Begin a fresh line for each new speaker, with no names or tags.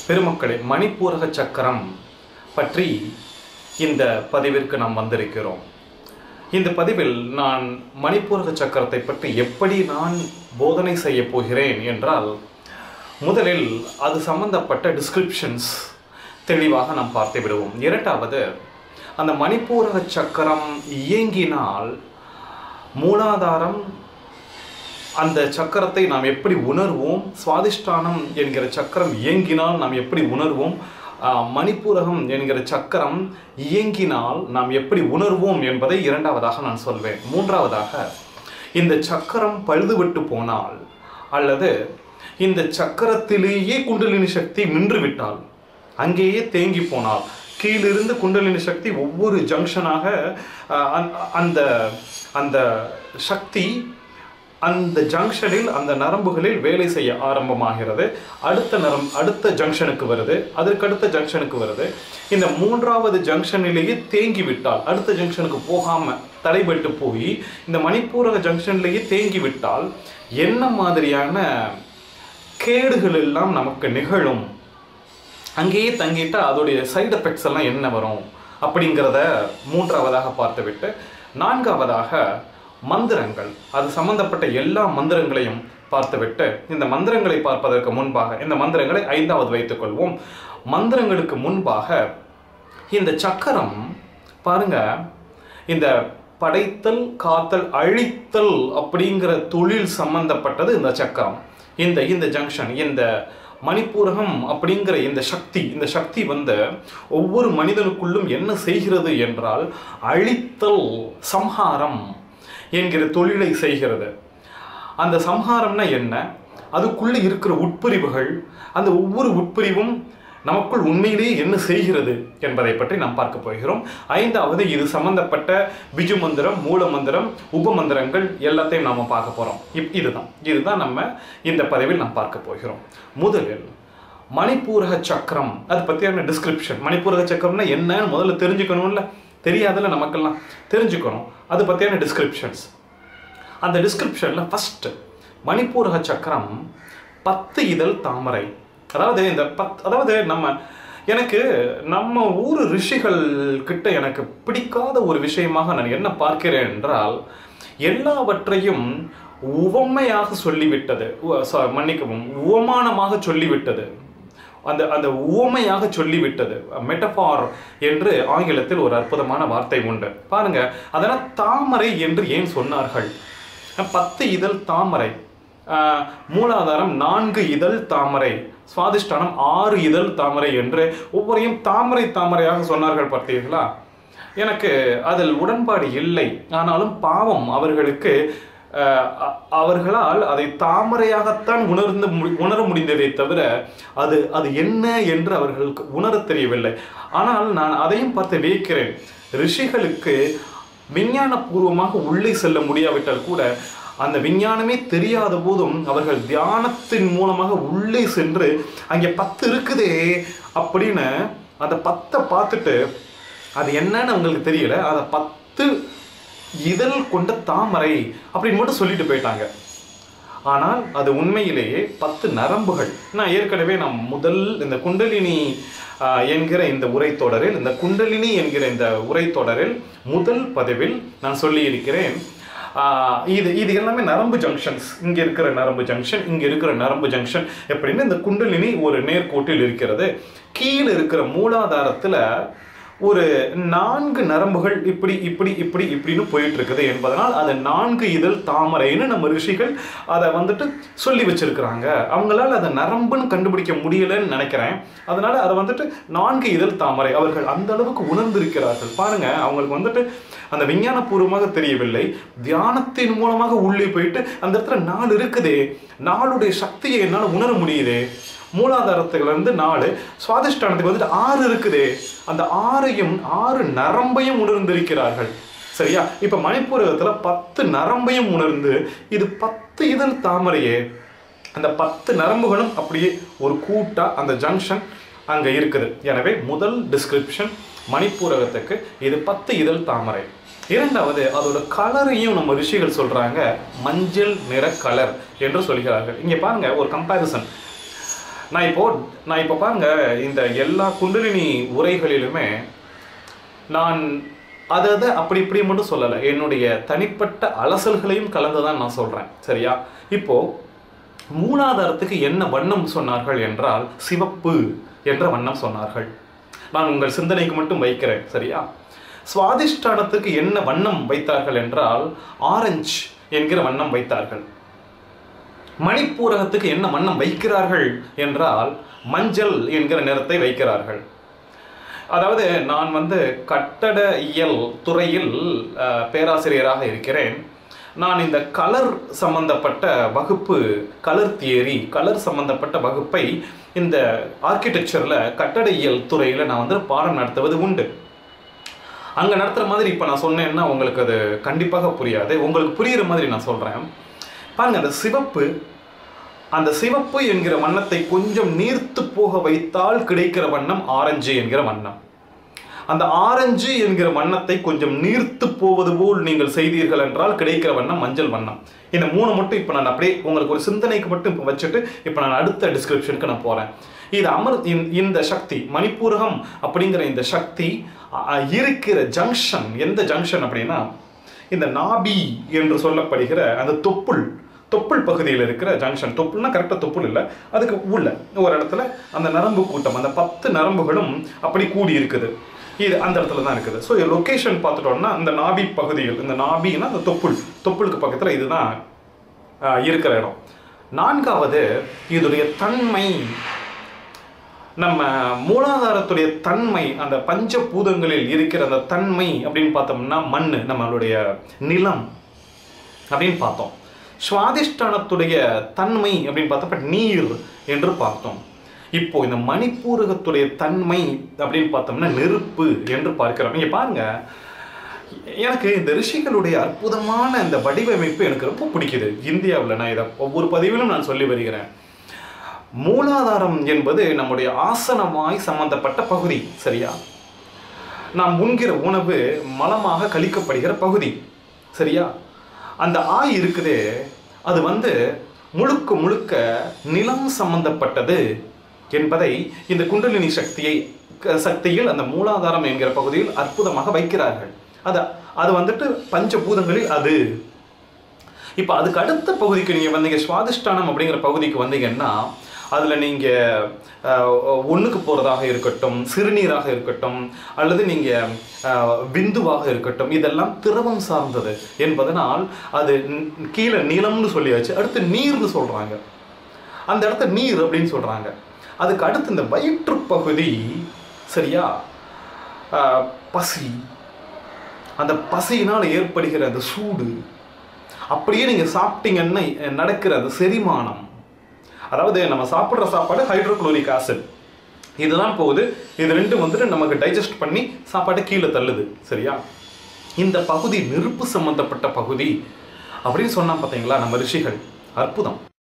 பெருமக்களே மணிப்பூரக சக்கரம் பற்றி இந்த பதிவிற்கு நாம் வந்திருக்கிறோம் இந்த பதிவில் நான் மணிப்பூரக சக்கரத்தை பற்றி எப்படி நான் போதனை செய்ய போகிறேன் என்றால் முதலில் அது சம்பந்தப்பட்ட டிஸ்கிரிப்ஷன்ஸ் தெளிவாக நாம் பார்த்து விடுவோம் இரண்டாவது அந்த மணிப்பூரக சக்கரம் இயங்கினால் மூலாதாரம் அந்த சக்கரத்தை நாம் எப்படி உணர்வோம் சுவாதிஷ்டானம் என்கிற சக்கரம் இயங்கினால் நாம் எப்படி உணர்வோம் ஆஹ், மணிப்பூரகம் என்கிற சக்கரம் இயங்கினால் நாம் எப்படி உணர்வோம் என்பதை இரண்டாவதாக நான் சொல்வேன் மூன்றாவதாக இந்த சக்கரம் பழுதுவிட்டு போனால் அல்லது இந்த சக்கரத்திலேயே குண்டலினி சக்தி நின்று விட்டால் அங்கேயே தேங்கி போனால் கீழிருந்து குண்டலினி சக்தி ஒவ்வொரு ஜங்ஷனாக ஆஹ், அந்த- அந்த அந்த சக்தி அந்த ஜங்ஷனில் அந்த நரம்புகளில் வேலை செய்ய ஆரம்பமாகிறது அடுத்த நரம் அடுத்த ஜங்ஷனுக்கு வருது அதற்கடுத்த ஜங்ஷனுக்கு வருது இந்த மூன்றாவது ஜங்ஷனிலேயே தேங்கி விட்டால் அடுத்த ஜங்ஷனுக்கு போகாம தடைபட்டு போய் இந்த மணிப்பூரக ஜங்ஷன்லேயே தேங்கி விட்டால் என்ன மாதிரியான கேடுகள் எல்லாம் நமக்கு நிகழும் அங்கேயே தங்கிட்டா அதோடைய சைடு எஃபெக்ட்ஸ் எல்லாம் என்ன வரும் அப்படிங்கிறத மூன்றாவதாக பார்த்துவிட்டு நான்காவதாக மந்திரங்கள் அது சம்பந்தப்பட்ட எல்லா மந்திரங்களையும் பார்த்துவிட்டு இந்த மந்திரங்களை பார்ப்பதற்கு முன்பாக இந்த மந்திரங்களை ஐந்தாவது வைத்துக்கொள்வோம் மந்திரங்களுக்கு முன்பாக இந்த சக்கரம் பாருங்க இந்த படைத்தல் காத்தல் அழித்தல் அப்படிங்கிற தொழில் சம்பந்தப்பட்டது இந்த சக்கரம் இந்த இந்த ஜங்ஷன் இந்த மணிப்பூரகம் அப்படிங்கிற இந்த சக்தி இந்த சக்தி வந்து ஒவ்வொரு மனிதனுக்குள்ளும் என்ன செய்கிறது என்றால் அழித்தல் சம்ஹாரம் என்கிற தொழிலை செய்கிறது அந்த சம்ஹாரம்னா என்ன அதுக்குள்ளே இருக்கிற உட்பிரிவுகள் அந்த ஒவ்வொரு உட்பிரிவும் நமக்குள் உண்மையிலேயே என்ன செய்கிறது என்பதை பற்றி நாம் பார்க்க போகிறோம் ஐந்தாவது இது சம்பந்தப்பட்ட பிஜு மந்திரம் மூல மந்திரம் உபமந்திரங்கள் எல்லாத்தையும் நாம பார்க்க போறோம் இப் இதுதான் இதுதான் நம்ம இந்த பதிவில் நாம் பார்க்க போகிறோம் முதலில் மணிப்பூரக சக்கரம் அது பற்றியான டிஸ்கிரிப்ஷன் மணிப்பூரக சக்கரம்னா என்னன்னு முதல்ல தெரிஞ்சுக்கணும்ல தெரியாதுல்ல நமக்கெல்லாம் தெரிஞ்சுக்கணும் அது பற்றியான டிஸ்கிரிப்ஷன்ஸ் அந்த டிஸ்கிரிப்ஷனில் ஃபஸ்ட்டு மணிப்பூரக சக்கரம் பத்து இதழ் தாமரை அதாவது இந்த பத் அதாவது நம்ம எனக்கு நம்ம ஊர் ரிஷிகள் கிட்ட எனக்கு பிடிக்காத ஒரு விஷயமாக நான் என்ன பார்க்கிறேன் என்றால் எல்லாவற்றையும் உவமையாக சொல்லிவிட்டது உ- ச- மன்னிக்கவும் உவமானமாக சொல்லிவிட்டது அந்த அந்த உவமையாக சொல்லிவிட்டது மெட்டபார் என்று ஆங்கிலத்தில் ஒரு அற்புதமான வார்த்தை உண்டு பாருங்க அதனால் தாமரை என்று ஏன் சொன்னார்கள் பத்து இதழ் தாமரை ஆஹ், மூலாதாரம் நான்கு இதழ் தாமரை சுவாதிஷ்டானம் ஆறு இதழ் தாமரை என்று ஒவ்வொரையும் தாமரை தாமரையாக சொன்னார்கள் பார்த்தீர்களா எனக்கு அதில் உடன்பாடு இல்லை ஆனாலும் பாவம் அவர்களுக்கு ஆஹ், அ- அவர்களால் அதை தாமரையாகத்தான் உணர்ந்து மு- உணர முடிந்ததை தவிர அது அது என்ன என்று அவர்களுக்கு உணரத் தெரியவில்லை ஆனால் நான் அதையும் பார்த்து வியக்கிறேன் ரிஷிகளுக்கு விஞ்ஞானபூர்வமாக உள்ளே செல்ல முடியாவிட்டால் கூட அந்த விஞ்ஞானமே தெரியாத போதும் அவர்கள் தியானத்தின் மூலமாக உள்ளே சென்று அங்கே பத்து இருக்குதே அப்படின்னு அந்த பத்தை பார்த்துட்டு அது என்னன்னு அவங்களுக்கு தெரியல அதை பத்து இதழ் கொண்ட தாமரை அப்படின்னு மட்டும் சொல்லிட்டு போயிட்டாங்க ஆனால் அது உண்மையிலேயே பத்து நரம்புகள் நான் ஏற்கனவே நான் முதல் இந்த குண்டலினி ஆஹ், என்கிற இந்த உரைத்தொடரில் இந்த குண்டலினி என்கிற இந்த உரைத்தொடரில் முதல் பதிவில் நான் சொல்லியிருக்கிறேன் ஆஹ், இது இது எல்லாமே நரம்பு ஜங்ஷன்ஸ் இங்கே இருக்கிற நரம்பு ஜங்ஷன் இங்கே இருக்கிற நரம்பு ஜங்ஷன் எப்படின்னு இந்த குண்டலினி ஒரு நேர்கோட்டில் இருக்கிறது கீழே இருக்கிற மூலாதாரத்தில் ஒரு நான்கு நரம்புகள் இப்படி இப்படி இப்படி இப்படின்னு போயிட்டு இருக்குது என்பதனால் அது நான்கு இதழ் தாமரைன்னு நம்ம ரிஷிகள் அதை வந்துட்டு சொல்லி வச்சிருக்கிறாங்க அவங்களால அதை நரம்புன்னு கண்டுபிடிக்க முடியலன்னு நினைக்கிறேன் அதனால அதை வந்துட்டு நான்கு இதழ் தாமரை அவர்கள் அந்த அளவுக்கு உணர்ந்திருக்கிறார்கள் பாருங்க அவங்களுக்கு வந்துட்டு அந்த விஞ்ஞானபூர்வமாக தெரியவில்லை தியானத்தின் மூலமாக உள்ளே போயிட்டு அந்த இடத்துல நாலு இருக்குதே நாளுடைய சக்தியை என்னால் உணர முடியுதே மூலாதாரத்துல இருந்து நாலு சுவாதிஷ்டானத்துக்கு வந்துட்டு ஆறு இருக்குதே அந்த ஆறையும் ஆறு நரம்பையும் உணர்ந்திருக்கிறார்கள் சரியா இப்ப மணிப்பூரகத்துல பத்து நரம்பையும் உணர்ந்து இது பத்து இதழ் தாமரையே அந்த பத்து நரம்புகளும் அப்படியே ஒரு கூட்டா அந்த ஜங்ஷன் அங்க இருக்குது எனவே முதல் டிஸ்கிரிப்ஷன் மணிப்பூரகத்துக்கு இது பத்து இதழ் தாமரை இரண்டாவது அதோட கலரையும் நம்ம ரிஷிகள் சொல்றாங்க மஞ்சள் நிற கலர் என்று சொல்கிறார்கள் இங்க பாருங்க ஒரு கம்பாரிசன் நான் இப்போ நான் இப்போ பாருங்க இந்த எல்லா குண்டலினி உரைகளிலுமே நான் அதை அதை அப்படி இப்படி மட்டும் சொல்லலை என்னுடைய தனிப்பட்ட அலசல்களையும் கலந்து தான் நான் சொல்கிறேன் சரியா இப்போ மூலாதாரத்துக்கு என்ன வண்ணம் சொன்னார்கள் என்றால் சிவப்பு என்ற வண்ணம் சொன்னார்கள் நான் உங்கள் சிந்தனைக்கு மட்டும் வைக்கிறேன் சரியா சுவாதிஷ்டானத்துக்கு என்ன வண்ணம் வைத்தார்கள் என்றால் ஆரஞ்சு என்கிற வண்ணம் வைத்தார்கள் மணிப்பூரகத்துக்கு என்ன வண்ணம் வைக்கிறார்கள் என்றால் மஞ்சள் என்கிற நிறத்தை வைக்கிறார்கள் அதாவது நான் வந்து கட்டட இயல் துறையில் அஹ், பேராசிரியராக இருக்கிறேன் நான் இந்த கலர் சம்பந்தப்பட்ட வகுப்பு கலர் தியரி கலர் சம்பந்தப்பட்ட வகுப்பை இந்த ஆர்கிடெக்சரில் கட்டட இயல் துறையில் நான் வந்து பாடம் நடத்துவது உண்டு அங்கே நடத்துகிற மாதிரி இப்போ நான் சொன்னேன்னா உங்களுக்கு அது கண்டிப்பாக புரியாது உங்களுக்கு புரியுற மாதிரி நான் சொல்கிறேன் பாருங்க அந்த சிவப்பு அந்த சிவப்பு என்கிற வண்ணத்தை கொஞ்சம் நீர்த்து போக வைத்தால் கிடைக்கிற வண்ணம் ஆரஞ்சு என்கிற வண்ணம் அந்த ஆரஞ்சு என்கிற வண்ணத்தை கொஞ்சம் நீர்த்து போவது போல் நீங்கள் செய்தீர்கள் என்றால் கிடைக்கிற வண்ணம் மஞ்சள் வண்ணம் இந்த மூணு மட்டும் இப்போ நான் அப்படியே உங்களுக்கு ஒரு சிந்தனைக்கு மட்டும் இப்போ வச்சுட்டு இப்போ நான் அடுத்த டிஸ்கிரிப்ஷனுக்கு நான் போகிறேன் இது அமர் இந்த- இந்த சக்தி மணிப்பூரகம் அப்படிங்கிற இந்த சக்தி அ, அ, இருக்கிற ஜங்ஷன் எந்த ஜங்ஷன் அப்படின்னா இந்த நாபி என்று சொல்லப்படுகிற அந்த தொப்புள் தொப்புள் பகுதியில் இருக்கிற ஜங்ஷன் தொப்புள்னா கரெக்டாக தொப்புள் இல்லை அதுக்கு உள்ள ஒரு இடத்துல அந்த நரம்பு கூட்டம் அந்த பத்து நரம்புகளும் அப்படி கூடி இருக்குது இது அந்த இடத்துல தான் இருக்குது ஸோ லொக்கேஷன் பார்த்துட்டோம்னா இந்த நாபி பகுதிகள் இந்த நாபின்னா அந்த தொப்புள் தொப்புளுக்கு பக்கத்தில் இதுதான் ஆஹ், இருக்கிற இடம் நான்காவது இதோடைய தன்மை நம்ம மூலாதாரத்துடைய தன்மை அந்த பஞ்சபூதங்களில் இருக்கிற அந்த தன்மை அப்படின்னு பார்த்தோம்னா மண் நம்மளுடைய நிலம் அப்படின்னு பார்த்தோம் சுவாதிஷ்டானத்துடைய தன்மை அப்படின்னு பார்த்தப்ப நீர் என்று பார்த்தோம் இப்போ இந்த மணிப்பூரகத்துடைய தன்மை அப்படின்னு பார்த்தோம்னா நெருப்பு என்று பார்க்கிறோம் நீங்க பாருங்க எனக்கு இந்த ரிஷிகளுடைய அற்புதமான இந்த வடிவமைப்பு எனக்கு ரொம்ப பிடிக்குது இந்தியாவில் நான் இதை ஒவ்வொரு பதிவிலும் நான் சொல்லி வருகிறேன் மூலாதாரம் என்பது நம்முடைய ஆசனமாய் சம்பந்தப்பட்ட பகுதி சரியா நாம் உண்கிற உணவு மலமாக கழிக்கப்படுகிற பகுதி சரியா அந்த ஆய் இருக்குதே அது வந்து முழுக்க முழுக்க நிலம் சம்பந்தப்பட்டது என்பதை இந்த குண்டலினி சக்தியை க- சக்தியில் அந்த மூலாதாரம் என்கிற பகுதியில் அற்புதமாக வைக்கிறார்கள் அது அது வந்துட்டு பஞ்சபூதங்களில் அது இப்போ அதுக்கு அடுத்த பகுதிக்கு நீங்கள் வந்தீங்க சுவாதிஷ்டானம் அப்படிங்கிற பகுதிக்கு வந்தீங்கன்னா அதில் நீங்கள் ஒன்றுக்கு போகிறதாக இருக்கட்டும் சிறுநீராக இருக்கட்டும் அல்லது நீங்கள் விந்துவாக இருக்கட்டும் இதெல்லாம் திரவம் சார்ந்தது என்பதனால் அது ந- கீழே நிலம்னு சொல்லியாச்சு அடுத்து நீர்னு சொல்கிறாங்க அந்த இடத்த நீர் அப்படின்னு சொல்கிறாங்க அதுக்கு அடுத்து இந்த வயிற்றுப் பகுதி சரியா ஆஹ், பசி அந்த பசியினால் ஏற்படுகிற அந்த சூடு அப்படியே நீங்கள் சாப்பிட்டீங்கன்னா நடக்கிற அந்த செரிமானம் அதாவது நம்ம சாப்பிட்ற சாப்பாடு ஹைட்ரோக்ளோரிக் ஆசிட் இதுதான் போகுது இது ரெண்டும் வந்துட்டு நமக்கு டைஜஸ்ட் பண்ணி சாப்பாட்டை கீழே தள்ளுது சரியா இந்த பகுதி நெருப்பு சம்பந்தப்பட்ட பகுதி அப்படின்னு சொன்னா பார்த்தீங்களா நம்ம ரிஷிகள் அற்புதம்